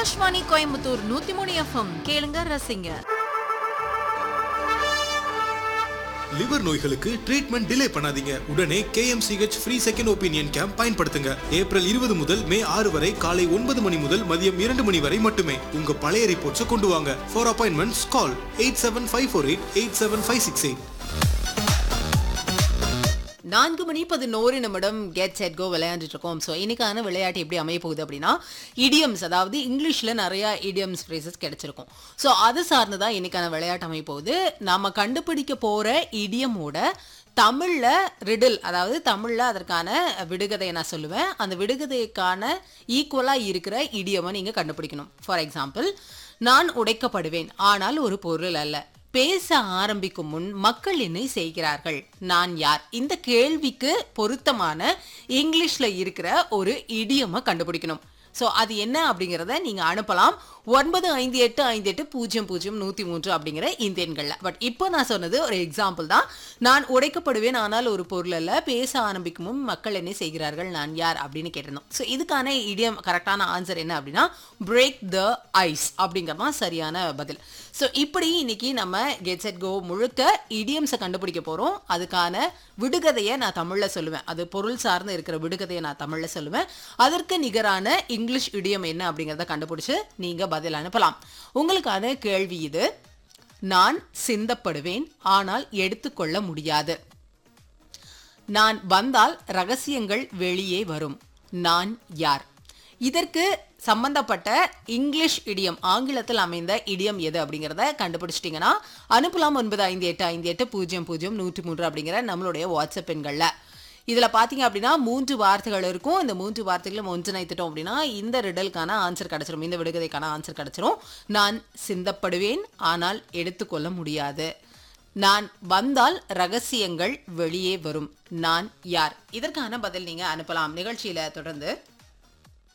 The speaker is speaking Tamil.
ஆகாஷ்வாணி கோயம்புத்தூர் நூத்தி மூணு எஃப்எம் கேளுங்க ரசிங்க லிவர் நோய்களுக்கு ட்ரீட்மெண்ட் டிலே பண்ணாதீங்க உடனே KMCH free second opinion camp பயன்படுத்துங்க ஏப்ரல் இருபது முதல் மே ஆறு வரை காலை ஒன்பது மணி முதல் மதியம் இரண்டு மணி வரை மட்டுமே உங்க பழைய ரிப்போர்ட்ஸை கொண்டு வாங்க for appointments call eight seven five four eight eight seven five six eight நான்கு மணி பதினோரு நிமிடம் கெட் செட் கோ விளையாண்டுட்டு இருக்கோம் ஸோ இன்னைக்கான விளையாட்டு எப்படி அமைய போகுது அப்படின்னா இடியம்ஸ் அதாவது இங்கிலீஷில் நிறைய இடியம்ஸ் ஃப்ரேசஸ் கிடைச்சிருக்கும் ஸோ அது சார்ந்து தான் இன்னைக்கான விளையாட்டு அமைய போகுது நாம கண்டுபிடிக்க போகிற இடியமோட தமிழில் ரிடில் அதாவது தமிழில் அதற்கான விடுகதையை நான் சொல்லுவேன் அந்த விடுகதைக்கான ஈக்குவலாக இருக்கிற இடியமை நீங்கள் கண்டுபிடிக்கணும் ஃபார் எக்ஸாம்பிள் நான் உடைக்கப்படுவேன் ஆனால் ஒரு பொருள் அல்ல பேச ஆரம்பிக்கும் முன் மக்கள் என்னை செய்கிறார்கள் நான் யார் இந்த கேள்விக்கு பொருத்தமான இங்கிலீஷ்ல இருக்கிற ஒரு இடியமை கண்டுபிடிக்கணும் ஸோ அது என்ன அப்படிங்கிறத நீங்க அனுப்பலாம் ஒன்பது ஐந்து எட்டு ஐந்து எட்டு பூஜ்ஜியம் பூஜ்ஜியம் நூற்றி மூன்று அப்படிங்கிற இந்த எண்களில் பட் இப்போ நான் சொன்னது ஒரு எக்ஸாம்பிள் தான் நான் உடைக்கப்படுவேன் ஆனால் ஒரு பொருள் அல்ல பேச ஆரம்பிக்கும் முன் மக்கள் என்ன செய்கிறார்கள் நான் யார் அப்படின்னு கேட்டிருந்தோம் ஸோ இதுக்கான இடியம் கரெக்டான ஆன்சர் என்ன அப்படின்னா பிரேக் த ஐஸ் அப்படிங்கிறது தான் சரியான பதில் ஸோ இப்படி இன்னைக்கு நம்ம கெட் செட் கோ முழுக்க இடியம்ஸை கண்டுபிடிக்க போகிறோம் அதுக்கான விடுகதையை நான் தமிழில் சொல்லுவேன் அது பொருள் சார்ந்து இருக்கிற விடுகதையை நான் தமிழில் சொல்லுவேன் அதற்கு நிகரான இங்கிலீஷ் இடியம் என்ன அப்படிங்கிறத கண்டுபிடிச்சு நீங்கள் பதில் அனுப்பலாம் உங்களுக்கான கேள்வி இது நான் சிந்தப்படுவேன் ஆனால் எடுத்துக்கொள்ள முடியாது நான் வந்தால் ரகசியங்கள் வெளியே வரும் நான் யார் இதற்கு சம்பந்தப்பட்ட இங்கிலீஷ் இடியம் ஆங்கிலத்தில் அமைந்த இடியம் எது அப்படிங்கிறத கண்டுபிடிச்சிட்டிங்கன்னா அனுப்பலாம் ஒன்பது ஐந்து எட்டு ஐந்து எட்டு பூஜ்ஜியம் பூஜ்ஜியம் நூற்றி மூன்று அப்படிங்கிற நம்மளுடைய வாட்ஸ்அப் எண்களில் இதில் பார்த்தீங்க அப்படின்னா மூன்று வார்த்தைகள் இருக்கும் இந்த மூன்று வார்த்தைகளும் ஒன்றிணைத்துட்டோம் அப்படின்னா இந்த ரிடலுக்கான ஆன்சர் கிடச்சிரும் இந்த விடுகதைக்கான ஆன்சர் கிடச்சிரும் நான் சிந்தப்படுவேன் ஆனால் எடுத்துக்கொள்ள முடியாது நான் வந்தால் ரகசியங்கள் வெளியே வரும் நான் யார் இதற்கான பதில் நீங்க அனுப்பலாம் நிகழ்ச்சியில தொடர்ந்து